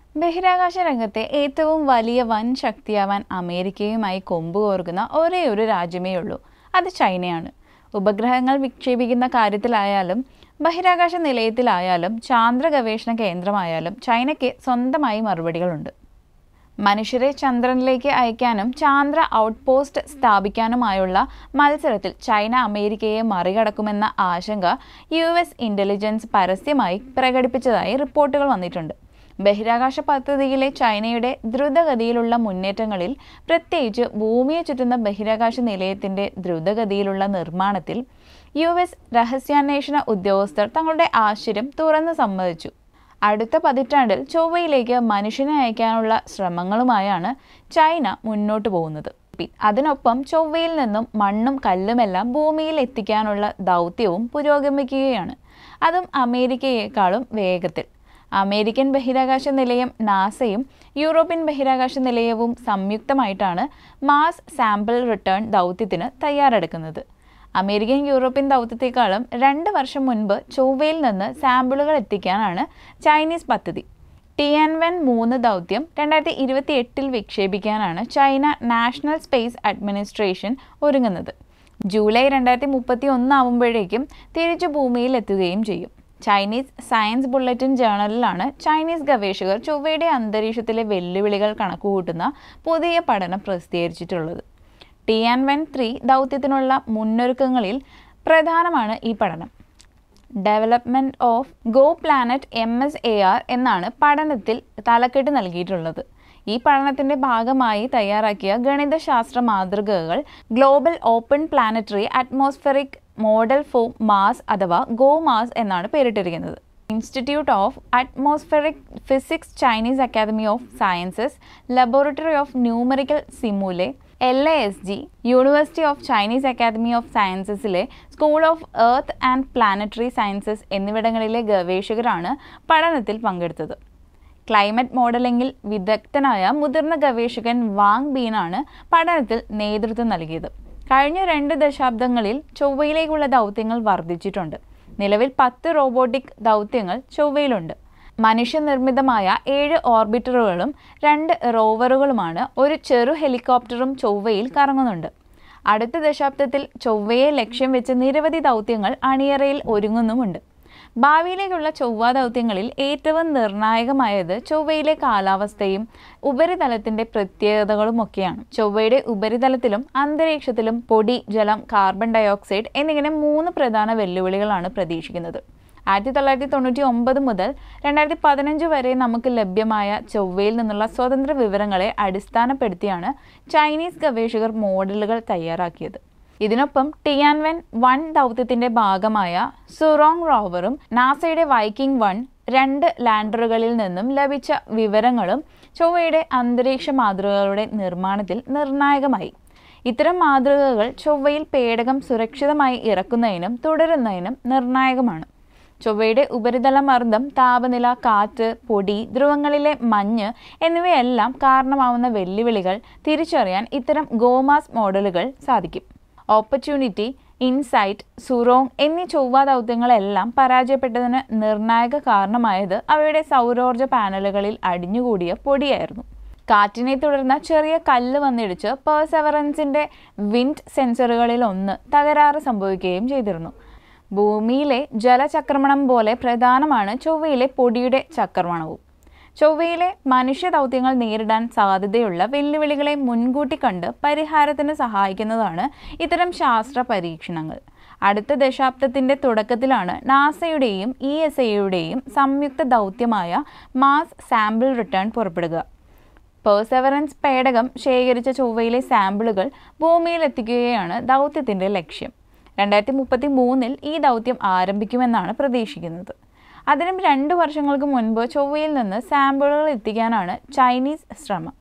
ബഹിരാകാശ രംഗത്തെ ഏറ്റവും വലിയ വൻ ശക്തിയാവാൻ അമേരിക്കയുമായി കൊമ്പുകോർക്കുന്ന ഒരേ ഒരു രാജ്യമേ ഉള്ളൂ അത് ചൈനയാണ് ഉപഗ്രഹങ്ങൾ വിക്ഷേപിക്കുന്ന കാര്യത്തിലായാലും ബഹിരാകാശ നിലയത്തിലായാലും ചാന്ദ്ര ഗവേഷണ കേന്ദ്രമായാലും ചൈനയ്ക്ക് സ്വന്തമായി മറുപടികളുണ്ട് മനുഷ്യരെ ചന്ദ്രനിലേക്ക് അയക്കാനും ചാന്ദ്ര ഔട്ട്പോസ്റ്റ് സ്ഥാപിക്കാനുമായുള്ള മത്സരത്തിൽ ചൈന അമേരിക്കയെ മറികടക്കുമെന്ന ആശങ്ക യു എസ് ഇന്റലിജൻസ് പരസ്യമായി പ്രകടിപ്പിച്ചതായി റിപ്പോർട്ടുകൾ വന്നിട്ടുണ്ട് ബഹിരാകാശ പദ്ധതിയിലെ ചൈനയുടെ ദ്രുതഗതിയിലുള്ള മുന്നേറ്റങ്ങളിൽ പ്രത്യേകിച്ച് ഭൂമിയെ ചുറ്റുന്ന ബഹിരാകാശ നിലയത്തിന്റെ ദ്രുതഗതിയിലുള്ള നിർമ്മാണത്തിൽ യു എസ് രഹസ്യാന്വേഷണ ഉദ്യോഗസ്ഥർ തങ്ങളുടെ ആശ്ചര്യം തുറന്നു സമ്മതിച്ചു അടുത്ത പതിറ്റാണ്ടിൽ ചൊവ്വയിലേക്ക് മനുഷ്യനെ അയക്കാനുള്ള ശ്രമങ്ങളുമായാണ് ചൈന മുന്നോട്ട് പോകുന്നത് പി- അതിനൊപ്പം ചൊവ്വയിൽ നിന്നും മണ്ണും കല്ലുമെല്ലാം ഭൂമിയിൽ എത്തിക്കാനുള്ള ദൗത്യവും പുരോഗമിക്കുകയാണ് അതും അമേരിക്കയെക്കാളും വേഗത്തിൽ അമേരിക്കൻ ബഹിരാകാശ നിലയം നാസയും യൂറോപ്യൻ ബഹിരാകാശ നിലയവും സംയുക്തമായിട്ടാണ് മാസ് സാമ്പിൾ റിട്ടേൺ ദൗത്യത്തിന് തയ്യാറെടുക്കുന്നത് അമേരിക്കൻ യൂറോപ്യൻ ദൗത്യത്തെക്കാളും രണ്ട് വർഷം മുൻപ് ചൊവ്വയിൽ നിന്ന് സാമ്പിളുകൾ എത്തിക്കാനാണ് ചൈനീസ് പദ്ധതി ടിയാൻവെൻ മൂന്ന് ദൗത്യം രണ്ടായിരത്തി ഇരുപത്തി എട്ടിൽ വിക്ഷേപിക്കാനാണ് ചൈന നാഷണൽ സ്പേസ് അഡ്മിനിസ്ട്രേഷൻ ഒരുങ്ങുന്നത് ജൂലൈ രണ്ടായിരത്തി മുപ്പത്തി ഒന്നാവുമ്പോഴേക്കും തിരിച്ചു ഭൂമിയിൽ എത്തുകയും ചെയ്യും ചൈനീസ് സയൻസ് ബുള്ളറ്റിൻ ജേണലിലാണ് ചൈനീസ് ഗവേഷകർ ചൊവ്വയുടെ അന്തരീക്ഷത്തിലെ വെല്ലുവിളികൾ കണക്കുകൂട്ടുന്ന പുതിയ പഠനം പ്രസിദ്ധീകരിച്ചിട്ടുള്ളത് ടിയാൻവെൻ ത്രീ ദൗത്യത്തിനുള്ള മുന്നൊരുക്കങ്ങളിൽ പ്രധാനമാണ് ഈ പഠനം development of go planet M S A R എന്നാണ് പഠനത്തിൽ തലക്കെട്ട് നൽകിയിട്ടുള്ളത് ഈ പഠനത്തിന്റെ ഭാഗമായി തയ്യാറാക്കിയ ഗണിതശാസ്ത്ര മാതൃകകൾ global open planetary atmospheric model for Mars അഥവാ ഗോ മാസ് എന്നാണ് പേരിട്ടിരിക്കുന്നത് institute of atmospheric physics Chinese academy of sciences laboratory of numerical simulation L A S G university of Chinese academy of സയൻസസിലെ school of earth and planetary sciences എന്നിവിടങ്ങളിലെ ഗവേഷകരാണ് പഠനത്തിൽ പങ്കെടുത്തത് climate മോഡലിംഗിൽ വിദഗ്ധനായ മുതിർന്ന ഗവേഷകൻ വാങ് ബീനാണ് പഠനത്തിൽ നേതൃത്വം നൽകിയത് കഴിഞ്ഞ രണ്ട് ദശാബ്ദങ്ങളിൽ ചൊവ്വയിലേക്കുള്ള ദൗത്യങ്ങൾ വർദ്ധിച്ചിട്ടുണ്ട് നിലവിൽ പത്ത് റോബോട്ടിക് ദൗത്യങ്ങൾ ചൊവ്വയിലുണ്ട് മനുഷ്യനിർമ്മിതമായ ഏഴ് ഓർബിറ്ററുകളും രണ്ട് റോവറുകളുമാണ് ഒരു ചെറു ഹെലികോപ്റ്ററും ചൊവ്വയിൽ കറങ്ങുന്നുണ്ട് അടുത്ത ദശാബ്ദത്തിൽ ചൊവ്വയെ ലക്ഷ്യം വെച്ച് നിരവധി ദൗത്യങ്ങൾ അണിയറയിൽ ഒരുങ്ങുന്നുമുണ്ട് ഭാവിയിലേക്കുള്ള ചൊവ്വ ദൗത്യങ്ങളിൽ ഏറ്റവും നിർണായകമായത് ചൊവ്വയിലെ കാലാവസ്ഥയും ഉപരിതലത്തിന്റെ പ്രത്യേകതകളുമൊക്കെയാണ് ചൊവ്വയുടെ ഉപരിതലത്തിലും അന്തരീക്ഷത്തിലും പൊടി ജലം കാർബൺ ഡയോക്സൈഡ് എന്നിങ്ങനെ മൂന്ന് പ്രധാന വെല്ലുവിളികളാണ് പ്രതീക്ഷിക്കുന്നത് ആയിരത്തി തൊള്ളായിരത്തി തൊണ്ണൂറ്റി ഒമ്പത് മുതൽ രണ്ടായിരത്തി പതിനഞ്ച് വരെ നമുക്ക് ലഭ്യമായ ചൊവ്വയിൽ നിന്നുള്ള സ്വതന്ത്ര വിവരങ്ങളെ അടിസ്ഥാനപ്പെടുത്തിയാണ് ചൈനീസ് ഗവേഷകർ മോഡലുകൾ തയ്യാറാക്കിയത് ഇതിനൊപ്പം ടിയാൻവെൻ വൺ ദൗത്യത്തിന്റെ ഭാഗമായ സുറോങ് റോവറും നാസയുടെ വൈക്കിംഗ് വൺ രണ്ട് ലാൻഡറുകളിൽ നിന്നും ലഭിച്ച വിവരങ്ങളും ചൊവ്വയുടെ അന്തരീക്ഷ മാതൃകകളുടെ നിർമ്മാണത്തിൽ നിർണായകമായി ഇത്തരം മാതൃകകൾ ചൊവ്വയിൽ പേടകം സുരക്ഷിതമായി ഇറക്കുന്നതിനും തുടരുന്നതിനും നിർണായകമാണ് ചൊവ്വയുടെ ഉപരിതല മർദ്ദം താപനില കാറ്റ് പൊടി ധ്രുവങ്ങളിലെ മഞ്ഞ് എന്നിവയെല്ലാം കാരണമാവുന്ന വെല്ലുവിളികൾ തിരിച്ചറിയാൻ ഇത്തരം ഗോമാസ് മോഡലുകൾ സാധിക്കും ഓപ്പർച്യൂണിറ്റി ഇൻസൈറ്റ് സുറോങ് എന്നീ ചൊവ്വ ദൗത്യങ്ങളെല്ലാം പരാജയപ്പെട്ടതിന് നിർണായക കാരണമായത് അവയുടെ സൗരോർജ്ജ പാനലുകളിൽ അടിഞ്ഞുകൂടിയ പൊടിയായിരുന്നു കാറ്റിനെ തുടർന്ന് ചെറിയ കല്ല് വന്നിടിച്ച് പേഴ്സവറൻസിന്റെ വിൻഡ് സെൻസറുകളിൽ ഒന്ന് തകരാറ് സംഭവിക്കുകയും ചെയ്തിരുന്നു ഭൂമിയിലെ ജലചക്രമണം പോലെ പ്രധാനമാണ് ചൊവ്വയിലെ പൊടിയുടെ ചക്രമണവും ചൊവ്വയിലെ മനുഷ്യ ദൗത്യങ്ങൾ നേരിടാൻ സാധ്യതയുള്ള വെല്ലുവിളികളെ മുൻകൂട്ടി കണ്ട് പരിഹാരത്തിന് സഹായിക്കുന്നതാണ് ഇത്തരം ശാസ്ത്ര പരീക്ഷണങ്ങൾ അടുത്ത ദശാബ്ദത്തിന്റെ തുടക്കത്തിലാണ് നാസയുടെയും ഇ എസ് എയുടെയും സംയുക്ത ദൗത്യമായ മാസ് സാമ്പിൾ റിട്ടേൺ പുറപ്പെടുക പേഴ്സവറൻസ് പേടകം ശേഖരിച്ച ചൊവ്വയിലെ സാമ്പിളുകൾ ഭൂമിയിൽ എത്തിക്കുകയാണ് ദൗത്യത്തിന്റെ ലക്ഷ്യം രണ്ടായിരത്തി മുപ്പത്തി മൂന്നിൽ ഈ ദൗത്യം ആരംഭിക്കുമെന്നാണ് പ്രതീക്ഷിക്കുന്നത് അതിനും രണ്ട് വർഷങ്ങൾക്ക് മുൻപ് ചൊവ്വയിൽ നിന്ന് സാമ്പിളുകൾ എത്തിക്കാനാണ് ചൈനീസ് ശ്രമം